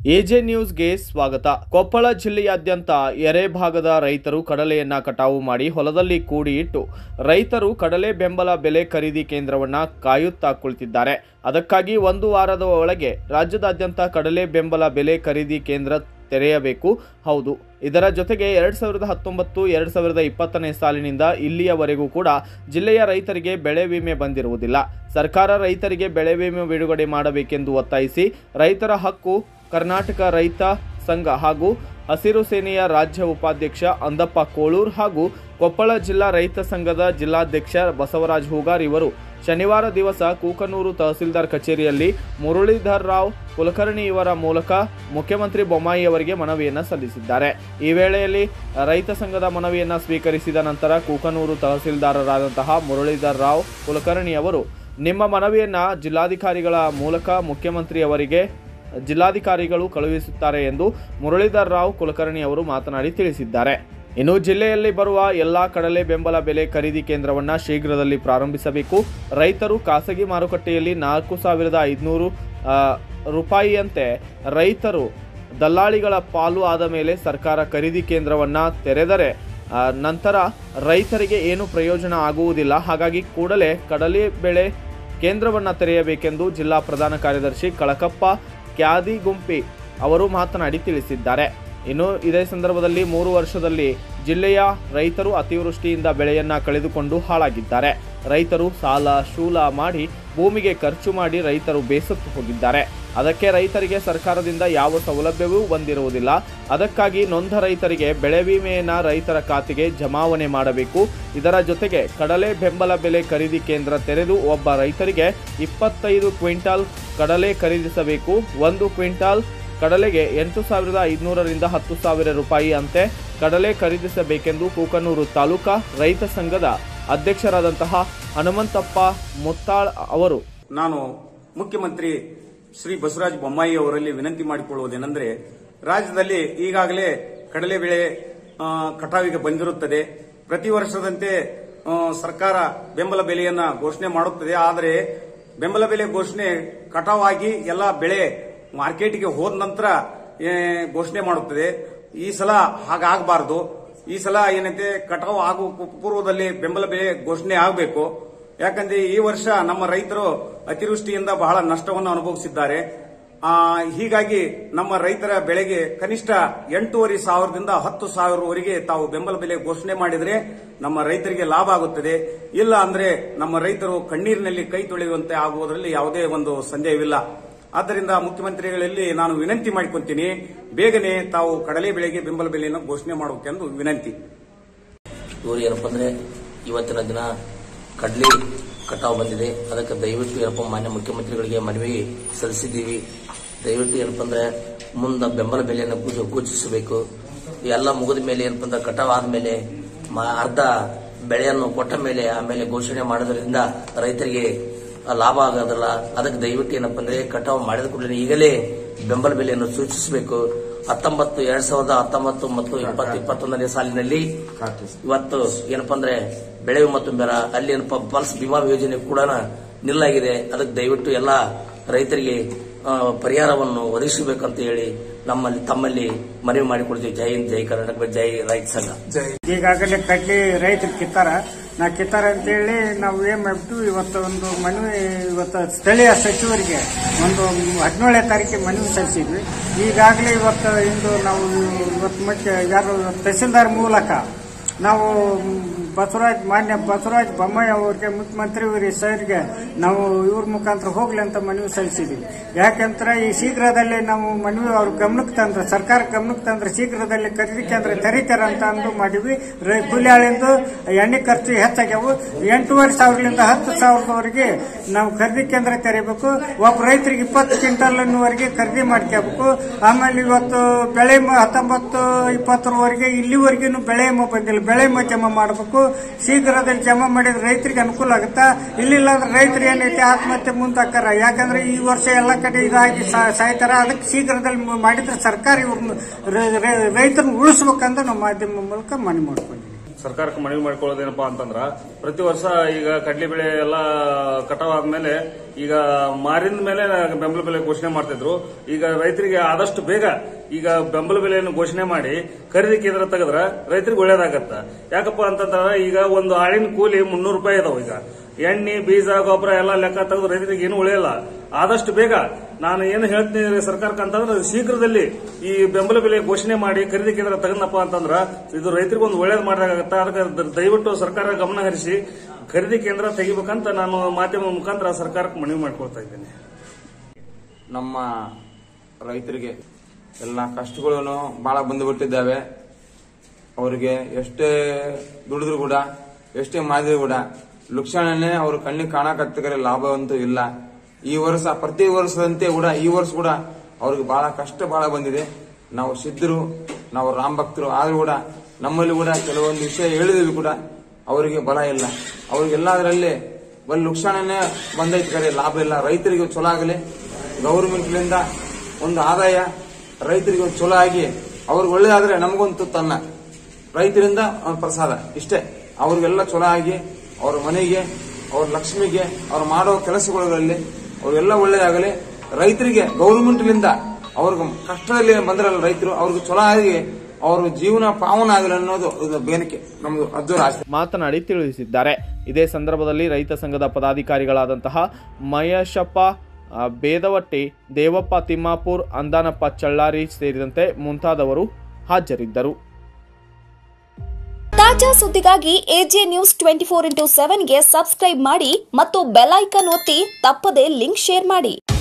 AJ ನ್ಯೂಸ್ಗೆ ಸ್ವಾಗತ ಕೊಪ್ಪಳ ಜಿಲ್ಲೆಯಾದ್ಯಂತ ಎರೆಭಾಗದ ರೈತರು ಕಡಲೆಯನ್ನ ಕಟಾವು ಮಾಡಿ ಹೊಲದಲ್ಲಿ ಕೂಡಿ ಇಟ್ಟು ರೈತರು ಕಡಲೆ ಬೆಂಬಲ ಬೆಲೆ ಖರೀದಿ ಕೇಂದ್ರವನ್ನ ಕಾಯುತ್ತಾ ಕುಳಿತಿದ್ದಾರೆ ಅದಕ್ಕಾಗಿ ಒಂದು ವಾರದ ಒಳಗೆ ರಾಜ್ಯದಾದ್ಯಂತ ಕಡಲೆ ಬೆಂಬಲ ಬೆಲೆ ಖರೀದಿ ಕೇಂದ್ರ ತೆರೆಯಬೇಕು ಹೌದು ಇದರ ಜೊತೆಗೆ ಎರಡ್ ಸಾವಿರದ ಹತ್ತೊಂಬತ್ತು ಎರಡ್ ಸಾವಿರದ ಇಪ್ಪತ್ತನೇ ಸಾಲಿನಿಂದ ಇಲ್ಲಿಯವರೆಗೂ ಕೂಡ ಜಿಲ್ಲೆಯ ರೈತರಿಗೆ ಬೆಳೆ ವಿಮೆ ಬಂದಿರುವುದಿಲ್ಲ ಸರ್ಕಾರ ರೈತರಿಗೆ ಬೆಳೆ ವಿಮೆ ಬಿಡುಗಡೆ ಮಾಡಬೇಕೆಂದು ಒತ್ತಾಯಿಸಿ ರೈತರ ಹಕ್ಕು ಕರ್ನಾಟಕ ರೈತ ಸಂಘ ಹಾಗೂ ಹಸಿರು ಸೇನೆಯ ರಾಜ್ಯ ಉಪಾಧ್ಯಕ್ಷ ಅಂದಪ್ಪ ಕೋಳೂರ್ ಹಾಗೂ ಕೊಪ್ಪಳ ಜಿಲ್ಲಾ ರೈತ ಸಂಘದ ಜಿಲ್ಲಾಧ್ಯಕ್ಷ ಬಸವರಾಜ್ ಹೂಗಾರ್ ಇವರು ಶನಿವಾರ ದಿವಸ ಕೂಕನೂರು ತಹಸೀಲ್ದಾರ್ ಕಚೇರಿಯಲ್ಲಿ ಮುರಳೀಧರ್ ರಾವ್ ಕುಲಕರ್ಣಿ ಇವರ ಮೂಲಕ ಮುಖ್ಯಮಂತ್ರಿ ಬೊಮ್ಮಾಯಿ ಅವರಿಗೆ ಮನವಿಯನ್ನು ಸಲ್ಲಿಸಿದ್ದಾರೆ ಈ ವೇಳೆಯಲ್ಲಿ ರೈತ ಸಂಘದ ಮನವಿಯನ್ನು ಸ್ವೀಕರಿಸಿದ ನಂತರ ಕೂಕನೂರು ತಹಸೀಲ್ದಾರರಾದಂತಹ ಮುರಳೀಧರ್ ರಾವ್ ಕುಲಕರ್ಣಿ ಅವರು ನಿಮ್ಮ ಮನವಿಯನ್ನ ಜಿಲ್ಲಾಧಿಕಾರಿಗಳ ಮೂಲಕ ಮುಖ್ಯಮಂತ್ರಿ ಅವರಿಗೆ ಜಿಲ್ಲಾಧಿಕಾರಿಗಳು ಕಳುಹಿಸುತ್ತಾರೆ ಎಂದು ಮುರಳೀಧರ್ ರಾವ್ ಕುಲಕರ್ಣಿ ಅವರು ಮಾತನಾಡಿ ತಿಳಿಸಿದ್ದಾರೆ ಇನ್ನು ಜಿಲ್ಲೆಯಲ್ಲಿ ಬರುವ ಎಲ್ಲಾ ಕಡಲೆ ಬೆಂಬಲ ಬೆಲೆ ಖರೀದಿ ಕೇಂದ್ರವನ್ನ ಶೀಘ್ರದಲ್ಲಿ ಪ್ರಾರಂಭಿಸಬೇಕು ರೈತರು ಖಾಸಗಿ ಮಾರುಕಟ್ಟೆಯಲ್ಲಿ ನಾಲ್ಕು ಸಾವಿರದ ಐದುನೂರು ರೂಪಾಯಿಯಂತೆ ರೈತರು ದಲ್ಲಾಳಿಗಳ ಪಾಲು ಆದ ಮೇಲೆ ಸರ್ಕಾರ ಖರೀದಿ ಕೇಂದ್ರವನ್ನ ತೆರೆದರೆ ಆ, ನಂತರ ರೈತರಿಗೆ ಏನು ಪ್ರಯೋಜನ ಆಗುವುದಿಲ್ಲ ಹಾಗಾಗಿ ಕೂಡಲೇ ಕಡಲೆ ಬೆಳೆ ಕೇಂದ್ರವನ್ನ ತೆರೆಯಬೇಕೆಂದು ಜಿಲ್ಲಾ ಪ್ರಧಾನ ಕಾರ್ಯದರ್ಶಿ ಕಳಕಪ್ಪ ಕ್ಯಾದಿಗುಂಪಿ ಅವರು ಮಾತನಾಡಿ ತಿಳಿಸಿದ್ದಾರೆ ಇನ್ನು ಇದೇ ಸಂದರ್ಭದಲ್ಲಿ ಮೂರು ವರ್ಷದಲ್ಲಿ ಜಿಲ್ಲೆಯ ರೈತರು ಅತಿವೃಷ್ಟಿಯಿಂದ ಬೆಳೆಯನ್ನ ಕಳೆದುಕೊಂಡು ಹಾಳಾಗಿದ್ದಾರೆ ರೈತರು ಸಾಲ ಶೂಲ ಮಾಡಿ ಭೂಮಿಗೆ ಖರ್ಚು ಮಾಡಿ ರೈತರು ಬೇಸತ್ತು ಹೋಗಿದ್ದಾರೆ ಅದಕ್ಕೆ ರೈತರಿಗೆ ಸರ್ಕಾರದಿಂದ ಯಾವ ಸೌಲಭ್ಯವೂ ಬಂದಿರುವುದಿಲ್ಲ ಅದಕ್ಕಾಗಿ ನೊಂದ ರೈತರಿಗೆ ಬೆಳೆ ವಿಮೆಯನ್ನ ರೈತರ ಖಾತೆಗೆ ಜಮಾವಣೆ ಮಾಡಬೇಕು ಇದರ ಜೊತೆಗೆ ಕಡಲೆ ಬೆಂಬಲ ಬೆಲೆ ಖರೀದಿ ಕೇಂದ್ರ ತೆರೆದು ಒಬ್ಬ ರೈತರಿಗೆ ಇಪ್ಪತ್ತೈದು ಕ್ವಿಂಟಾಲ್ ಕಡಲೆ ಖರೀದಿಸಬೇಕು ಒಂದು ಕ್ವಿಂಟಾಲ್ ಕಡಲೆಗೆ ಎಂಟು ಸಾವಿರದ ಐದುನೂರರಿಂದ ಹತ್ತು ಸಾವಿರ ರೂಪಾಯಿ ಅಂತೆ ಕಡಲೆ ಖರೀದಿಸಬೇಕೆಂದು ಕೂಕನೂರು ತಾಲೂಕಾ ರೈತ ಸಂಘದ ಅಧ್ಯಕ್ಷರಾದಂತಹ ಹನುಮಂತಪ್ಪ ಮುತ್ತಾಳ್ ಅವರು ನಾನು ಮುಖ್ಯಮಂತ್ರಿ ಶ್ರೀ ಬಸವರಾಜ ಬೊಮ್ಮಾಯಿ ಅವರಲ್ಲಿ ವಿನಂತಿ ಮಾಡಿಕೊಳ್ಳುವುದೇನೆಂದ್ರೆ ರಾಜ್ಯದಲ್ಲಿ ಈಗಾಗಲೇ ಕಡಲೆ ಬೆಳೆ ಆ, ಕಟಾವಿಗೆ ಬಂದಿರುತ್ತದೆ ಪ್ರತಿ ವರ್ಷದಂತೆ ಆ, ಸರ್ಕಾರ ಬೆಂಬಲ ಬೆಲೆಯನ್ನ ಘೋಷಣೆ ಮಾಡುತ್ತದೆ ಆದರೆ ಬೆಂಬಲ ಬೆಲೆ ಘೋಷಣೆ ಕಟಾವಾಗಿ ಎಲ್ಲ ಬೆಳೆ ಮಾರ್ಕೆಟ್ಗೆ ಹೋದ ನಂತರ ಏ, ಘೋಷಣೆ ಮಾಡುತ್ತದೆ ಈ ಸಲ ಹಾಗಾಗಬಾರದು ಈ ಸಲ ಏನೈತೆ ಕಟಾವು ಆಗುವ ಪೂರ್ವದಲ್ಲಿ ಬೆಂಬಲ ಬೆಲೆ ಘೋಷಣೆ ಆಗಬೇಕು ಯಾಕಂದ್ರೆ ಈ ವರ್ಷ ನಮ್ಮ ರೈತರು ಅತಿವೃಷ್ಟಿಯಿಂದ ಬಹಳ ನಷ್ಟವನ್ನು ಅನುಭವಿಸಿದ್ದಾರೆ ಆ, ಹೀಗಾಗಿ ನಮ್ಮ ರೈತರ ಬೆಳೆಗೆ ಕನಿಷ್ಠ ಎಂಟೂವರೆ ಸಾವಿರದಿಂದ ಹತ್ತು ಸಾವಿರವರೆಗೆ ತಾವು ಬೆಂಬಲ ಬೆಲೆ ಘೋಷಣೆ ಮಾಡಿದರೆ ನಮ್ಮ ರೈತರಿಗೆ ಲಾಭ ಆಗುತ್ತದೆ ಇಲ್ಲ ಅಂದ್ರೆ ನಮ್ಮ ರೈತರು ಕಣ್ಣೀರಿನಲ್ಲಿ ಕೈ ತೊಳೆಯುವಂತೆ ಆಗುವುದರಲ್ಲಿ ಯಾವುದೇ ಒಂದು ಸಂದೇಹವಿಲ್ಲ ಆದ್ದರಿಂದ ಮುಖ್ಯಮಂತ್ರಿಗಳಲ್ಲಿ ನಾನು ವಿನಂತಿ ಮಾಡಿಕೊಂತೀನಿ ಬೇಗನೆ ತಾವು ಕಡಲೆ ಬೆಳೆಗೆ ಬೆಂಬಲ ಬೆಲೆಯನ್ನು ಘೋಷಣೆ ಮಾಡಬೇಕೆಂದು ವಿನಂತಿ ಇವರು ಏನಪ್ಪ ಅಂದ್ರೆ ಇವತ್ತಿನ ದಿನ ಕಡ್ಲಿ ಕಟಾವು ಬಂದಿದೆ ಅದಕ್ಕೆ ದಯವಿಟ್ಟು ಏನಪ್ಪ ಮಾನ್ಯ ಮುಖ್ಯಮಂತ್ರಿಗಳಿಗೆ ಮನವಿ ಸಲ್ಲಿಸಿದ್ದೀವಿ ದಯವಿಟ್ಟು ಏನಪ್ಪ ಅಂದ್ರೆ ಮುಂದೆ ಬೆಂಬಲ ಬೆಲೆಯನ್ನು ಘೋಷ- ಘೋಷಿಸಬೇಕು ಎಲ್ಲ ಮುಗಿದ ಮೇಲೆ ಏನಪ್ಪ ಅಂದ್ರೆ ಕಟಾವು ಆದ್ಮೇಲೆ ಮ- ಅರ್ಧ ಬೆಳೆಯನ್ನು ಕೊಟ್ಟ ಮೇಲೆ ಆಮೇಲೆ ಘೋಷಣೆ ಮಾಡೋದ್ರಿಂದ ರೈತರಿಗೆ ಲಾಭ ಆಗೋದಿಲ್ಲ ಅದಕ್ಕೆ ದಯವಿಟ್ಟು ಏನಪ್ಪ ಅಂದ್ರೆ ಕಟಾವು ಮಾಡಿದ ಕೂಡಲೇ ಈಗಲೇ ಬೆಂಬಲ ಬೆಲೆಯನ್ನು ಸೂಚಿಸಬೇಕು ಹತ್ತೊಂಬತ್ತು ಎರಡ್ ಸಾವಿರದ ಹತ್ತೊಂಬತ್ತು ಮತ್ತು ಇಪ್ಪತ್ತು ಇಪ್ಪತ್ತೊಂದನೇ ಸಾಲಿನಲ್ಲಿ ಇವತ್ತು ಏನಪ್ಪಾ ಅಂದ್ರೆ ಬೆಳೆ ಮತ್ತು ಬೆರ ಅಲ್ಲಿ ಏನಪ್ಪಾ ಪಲ್ಸ್ ಬಿಮಾ ಯೋಜನೆ ಕೂಡ ನಿಲ್ಲಾಗಿದೆ ಅದಕ್ಕೆ ದಯವಿಟ್ಟು ಎಲ್ಲ ರೈತರಿಗೆ ಆ, ಪರಿಹಾರವನ್ನು ಒದಗಿಸಬೇಕಂತ ಹೇಳಿ ನಮ್ಮಲ್ಲಿ ತಮ್ಮಲ್ಲಿ ಮನವಿ ಮಾಡಿಕೊಡ್ತೀವಿ ಜೈ ಹಿಂದ್ ಜೈ ಕರ್ನಾಟಕ ಜೈ ರೈತ ಸಂಘ ಈಗಾಗಲೇ ಕಡ್ಲಿ ರೈತರು ಕಿತ್ತಾರ ನಾ ಕಿತ್ತಾರ ಅಂತೇಳಿ ನಾವು ಏನ್ ಮಾಡ್ಬಿಟ್ಟು ಇವತ್ತು ಒಂದು ಮನವಿ ಇವತ್ತು ಸ್ಥಳೀಯ ಸಚಿವರಿಗೆ ಒಂದು ಹದಿನೇಳನೇ ತಾರೀಕಿಗೆ ಮನವಿ ಸಲ್ಲಿಸಿದ್ವಿ ಈಗಾಗಲೇ ಇವತ್ತು ಇಂದು ನಾವು ಇವತ್ತು ಮತ್ತೆ ಯಾರು ತಹಸೀಲ್ದಾರ್ ಮೂಲಕ ನಾವು ಬಸವರಾಜ್ ಮಾನ್ಯ ಬಸವರಾಜ್ ಬೊಮ್ಮಾಯಿ ಅವರಿಗೆ ಮುಖ್ಯಮಂತ್ರಿ ಇವರಿ ಸರ್ಗೆ ನಾವು ಇವ್ರ ಮುಖಾಂತರ ಹೋಗ್ಲಿ ಅಂತ ಮನವಿ ಸಲ್ಲಿಸಿದ್ವಿ ಯಾಕಂದ್ರೆ ಈ ಶೀಘ್ರದಲ್ಲಿ ನಾವು ಮನವಿ ಅವ್ರ ಗಮನಕ್ಕೆ ತಂದ್ರೆ ಸರ್ಕಾರ ಗಮನಕ್ಕೆ ತಂದ್ರೆ ಶೀಘ್ರದಲ್ಲಿ ಖರೀದಿ ಕೇಂದ್ರ ತೆರೀತಾರ ಅಂತ ಅಂದು ಮಾಡಿವಿ ರೈ- ಕೂಲಿ ಆಳಿಂದು ಎಣ್ಣೆ ಖರ್ಚು ಹೆಚ್ಚಾಗ್ಯಾವು ಎಂಟೂವರೆ ಸಾವಿರದಿಂದ ಹತ್ತು ಸಾವಿರದವರೆಗೆ ನಾವು ಖರೀದಿ ಕೇಂದ್ರ ತೆರಿಬೇಕು ಒಬ್ಬ ರೈತರಿಗೆ ಇಪ್ಪತ್ತು ಕ್ವಿಂಟಲ್ವರೆಗೆ ಖರೀದಿ ಮಾಡ್ಕೋಬೇಕು ಆಮೇಲೆ ಇವತ್ತು ಬೆಳೆ ಮ- ಹತ್ತೊಂಬತ್ತು ಇಪ್ಪತ್ತರವರೆಗೆ ಇಲ್ಲಿವರೆಗೂ ಬೆಳೆ ವಿಮೆ ಬಂದಿಲ್ಲ ಬೆಳೆ ವಿಮೆ ಜಮಾ ಮಾಡಬೇಕು ಶೀಘ್ರದಲ್ಲಿ ಜಮಾ ಮಾಡಿದ್ರೆ ರೈತರಿಗೆ ಅನುಕೂಲ ಆಗುತ್ತಾ ಇಲ್ಲಿಲ್ಲ ಅಂದ್ರೆ ರೈತರು ಏನೈತೆ ಆತ್ಮಹತ್ಯೆ ಮುಂದಾಕಾರ ಯಾಕಂದ್ರೆ ಈ ವರ್ಷ ಎಲ್ಲ ಕಡೆ ಇದಾಗಿ ಸಾ- ಸಾಯ್ತಾರ ಅದಕ್ಕೆ ಶೀಘ್ರದಲ್ಲಿ ಮ- ಮಾಡಿದ್ರೆ ಸರ್ಕಾರ ಇವ್ರನ್ನ ರೈತರನ್ನ ಉಳಿಸ್ಬೇಕಂತ ನಾವು ಮಾಧ್ಯಮ ಮೂಲಕ ಮನವಿ ಮಾಡ್ಕೊಂಡಿದ್ದೀವಿ ಸರ್ಕಾರಕ್ಕೆ ಮನವಿ ಮಾಡ್ಕೊಳ್ಳೋದೇನಪ್ಪಾ ಅಂತಂದ್ರ ಪ್ರತಿ ವರ್ಷ ಈಗ ಕಡ್ಲಿ ಬೆಳೆ ಎಲ್ಲ ಕಟಾವ್ ಆದ್ಮೇಲೆ ಈಗ ಮಾರಿನ ಮೇಲೆ ಬೆಂಬಲ ಬೆಲೆ ಘೋಷಣೆ ಮಾಡ್ತಿದ್ರು ಈಗ ರೈತರಿಗೆ ಆದಷ್ಟು ಬೇಗ ಈಗ ಬೆಂಬಲ ಬೆಲೆಯನ್ನು ಘೋಷಣೆ ಮಾಡಿ ಖರೀದಿ ಕೇಂದ್ರ ತೆಗೆದ್ರ ರೈತರಿಗೆ ಒಳ್ಳೇದಾಗತ್ತ ಯಾಕಪ್ಪ ಅಂತಂದ್ರೆ ಈಗ ಒಂದು ಆಳಿನ ಕೂಲಿ ಮುನ್ನೂರು ರೂಪಾಯಿ ಇದಾವ ಈಗ ಎಣ್ಣೆ ಬೀಜ ಗೊಬ್ಬರ ಎಲ್ಲ ಲೆಕ್ಕ ತೆಗೆದು ರೈತರಿಗೆ ಏನು ಉಳಿಯಲ್ಲ ಆದಷ್ಟು ಬೇಗ ನಾನು ಏನು ಹೇಳ್ತೀನಿ ಸರ್ಕಾರಕ್ಕೆ ಅಂತಂದ್ರೆ ಶೀಘ್ರದಲ್ಲಿ ಈ ಬೆಂಬಲ ಬೆಲೆ ಘೋಷಣೆ ಮಾಡಿ ಖರೀದಿ ಕೇಂದ್ರ ತಗೊಂಡಪ್ಪ ಅಂತಂದ್ರ ಇದು ರೈತರಿಗೆ ಒಂದು ಒಳ್ಳೇದು ಮಾಡಿದಾಗತ್ತ ಅದಕ್ಕೆ ದ- ದಯವಿಟ್ಟು ಸರ್ಕಾರ ಗಮನ ಹರಿಸಿ ಖರೀದಿ ಕೇಂದ್ರ ತೆಗಿಬೇಕಂತ ನಾನು ಮಾಧ್ಯಮ ಮುಖಾಂತರ ಸರ್ಕಾರಕ್ಕೆ ಮನವಿ ಮಾಡ್ಕೊಳ್ತಾ ಇದ್ದೇನೆ ನಮ್ಮ ರೈತರಿಗೆ ಎಲ್ಲ ಕಷ್ಟಗಳನ್ನು ಬಹಳ ಬಂದುಬಿಟ್ಟಿದ್ದಾವೆ ಅವರಿಗೆ ಎಷ್ಟೇ ದುಡಿದ್ರು ಕೂಡ ಎಷ್ಟೇ ಮಾಡಿದ್ರು ಕೂಡ ಲುಕ್ಷಣನೇ ಅವ್ರ ಕಣ್ಣಿಗೆ ಕಾಣಕತ್ತಗರೆ ಲಾಭ ಅಂತೂ ಇಲ್ಲ ಈ ವರ್ಷ ಪ್ರತಿ ವರ್ಷದಂತೆ ಕೂಡ ಈ ವರ್ಷ ಕೂಡ ಅವ್ರಿಗೆ ಬಹಳ ಕಷ್ಟ ಬಹಳ ಬಂದಿದೆ ನಾವು ಸಿದ್ಧರು ನಾವು ರಾಮ್ ಭಕ್ತರು ಆದ್ರೂ ಕೂಡ ನಮ್ಮಲ್ಲಿ ಕೂಡ ಕೆಲವೊಂದು ವಿಷಯ ಹೇಳಿದ್ವಿ ಕೂಡ ಅವರಿಗೆ ಬಲ ಇಲ್ಲ ಅವ್ರಿಗೆಲ್ಲದರಲ್ಲಿ ಒಂದು ಲುಕ್ಷಣನೇ ಬಂದೈತಿ ಕರೆ ಲಾಭ ಇಲ್ಲ ರೈತರಿಗೆ ಚಲೋ ಆಗಲಿ ಗೌರ್ಮೆಂಟ್ಲಿಂದ ಒಂದು ಆದಾಯ ರೈತರಿಗೆ ಒಂದು ಚಲೋ ಆಗಿ ಅವ್ರಿಗೆ ಒಳ್ಳೇದಾದ್ರೆ ನಮಗೊಂದು ತನ್ನ ರೈತರಿಂದ ಒಂದು ಪ್ರಸಾದ ಇಷ್ಟೇ ಅವ್ರಿಗೆಲ್ಲ ಚಲೋ ಆಗಿ ಅವ್ರ ಮನೆಗೆ ಅವ್ರ ಲಕ್ಷ್ಮಿಗೆ ಅವ್ರು ಮಾಡೋ ಕೆಲಸಗಳಲ್ಲಿ ಅವ್ರಿಗೆಲ್ಲ ಒಳ್ಳೇದಾಗಲಿ ರೈತರಿಗೆ ಗೌರ್ಮೆಂಟ್ಲಿಂದ ಅವ್ರಿಗೆ ಕಷ್ಟದಲ್ಲಿ ಬಂದ್ರಲ್ಲ ರೈತರು ಅವ್ರಿಗೆ ಚಲೋ ಆಗಿ ಅವ್ರ ಜೀವನ ಪಾವನ ಆಗಲಿ ಅನ್ನೋದು ಇದು ಬೇನಿಕೆ ನಮ್ದು ಅಜ್ಜೋರ ಆಸೆ ಮಾತನಾಡಿ ತಿಳಿಸಿದ್ದಾರೆ ಇದೇ ಸಂದರ್ಭದಲ್ಲಿ ರೈತ ಸಂಘದ ಪದಾಧಿಕಾರಿಗಳಾದಂತಹ ಮಹೇಶಪ್ಪ ಆ, ಬೇದವಟ್ಟಿ ದೇವಪ್ಪ ತಿಮ್ಮಾಪುರ್ ಅಂದಾನಪ್ಪ ಚಳ್ಳಾರಿ ಸೇರಿದಂತೆ ಮುಂತಾದವರು ಹಾಜರಿದ್ದರು ತಾಜಾ ಸುದ್ದಿಗಾಗಿ AJ news twenty four into ಸೆವೆನ್ಗೆ ಸಬ್ಸ್ಕ್ರೈಬ್ ಮಾಡಿ ಮತ್ತು ಬೆಲ್ ಐಕನ್ ಒತ್ತಿ ತಪ್ಪದೇ ಲಿಂಕ್ ಶೇರ್ ಮಾಡಿ